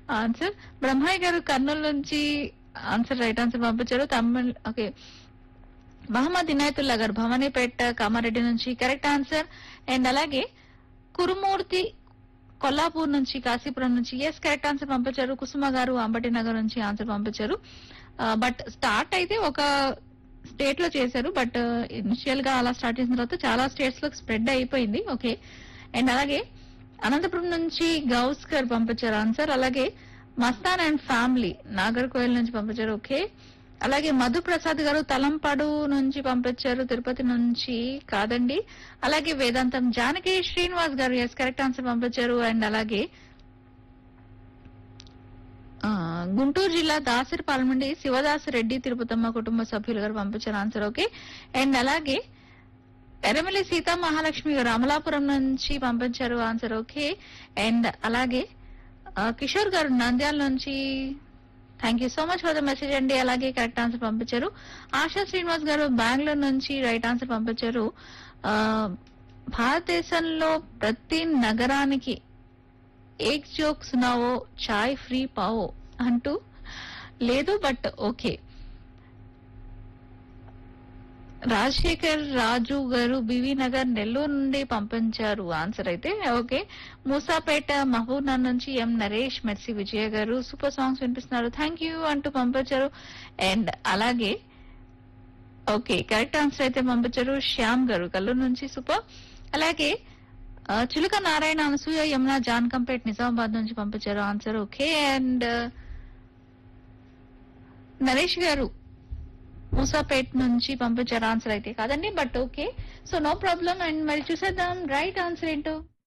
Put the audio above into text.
answer Brahmaiah గారు కర్నూలు నుంచి answer right answer పంపించారు తమిళ్ ఓకే మహమ్మద్ ఇనాయతుల్లా గారు భవానీపేట కామారెడ్డి నుంచి కరెక్ట్ ఆన్సర్ అండ్ అలాగే కురుమూర్తి కొల్లాపూర్ నుంచి కాశీపురం నుంచి ఎస్ కరెక్ట్ ఆన్సర్ పంపించారు కుసుమ గారు అంబటి నగర్ నుంచి ఆన్సర్ పంపించారు బట్ స్టార్ట్ అయితే ఒక స్టేట్ లో చేశారు బట్ ఇనిషియల్ గా అలా స్టార్ట్ చేసిన తర్వాత చాలా స్టేట్స్ లో స్ప్రెడ్ అయిపోయింది ఓకే అండ్ అలాగే అనంతపురం నుంచి గౌస్కర్ పంపించారు ఆన్సర్ అలాగే మస్తాన్ అండ్ ఫ్యామిలీ నాగర్కోయిల్ నుంచి పంపించారు ఓకే అలాగే మధు ప్రసాద్ గారు తలంపాడు నుంచి పంపించారు తిరుపతి నుంచి కాదండి అలాగే వేదాంతం Janaki Srinivas garu yes correct answer పంపించారు అండ్ అలాగే ఆ, గుంటూరు జిల్లా దాసరిపాలెం నుండి శివదాస్ రెడ్డి తిరుపతమ్మ కుటుంబ సభ్యులు గారు పంపించారు ఆన్సర్ ఓకే అండ్ అలాగే ఎరమలి సీతా మహాలక్ష్మి గారు అమలాపురం నుంచి పంపించారు ఆన్సర్ ఓకే అండ్ అలాగే ఆ, కిషోర్ గారు నంద్యాల నుంచి thank you so much for the message అండి అలాగే కరెక్ట్ ఆన్సర్ పంపించారు ఆశా శ్రీనివాస్ గారు బెంగళూరు నుంచి రైట్ ఆన్సర్ పంపించారు ఆ, భారతదేశంలో ప్రతి నగరానికి ఏక్ జోక్ సునావో చాయ్ ఫ్రీ పావో అంటూ లేదు బట్ ఓకే రాజశేఖర్ రాజు గారు బివి నగర్ నెల్లూరు నుండి పంపించారు ఆన్సర్ అయితే ఓకే మూసాపేట మహబూబ్ నగర్ నుంచి ఎం Naresh Mercy Vijaya garu super songs వినిపిస్తున్నారు థ్యాంక్ యూ అంటూ పంపించారు అండ్ అలాగే ఓకే కరెక్ట్ ఆన్సర్ అయితే పంపించారు శ్యామ్ గారు కల్లూరు నుంచి సూపర్ అలాగే ఆ, చిలుక నారాయణ అనసూయ యమున జాన్ కంపేట్ నిజామాబాద్ నుంచి పంపించారు ఆన్సర్ ఓకే అండ్ నరేష్ గారు మూసాపేట్ నుంచి పంపించారు ఆన్సర్ అయితే కాదండి but okay so no problem and మరి చూసేద్దాం రైట్ ఆన్సర్ ఏంటో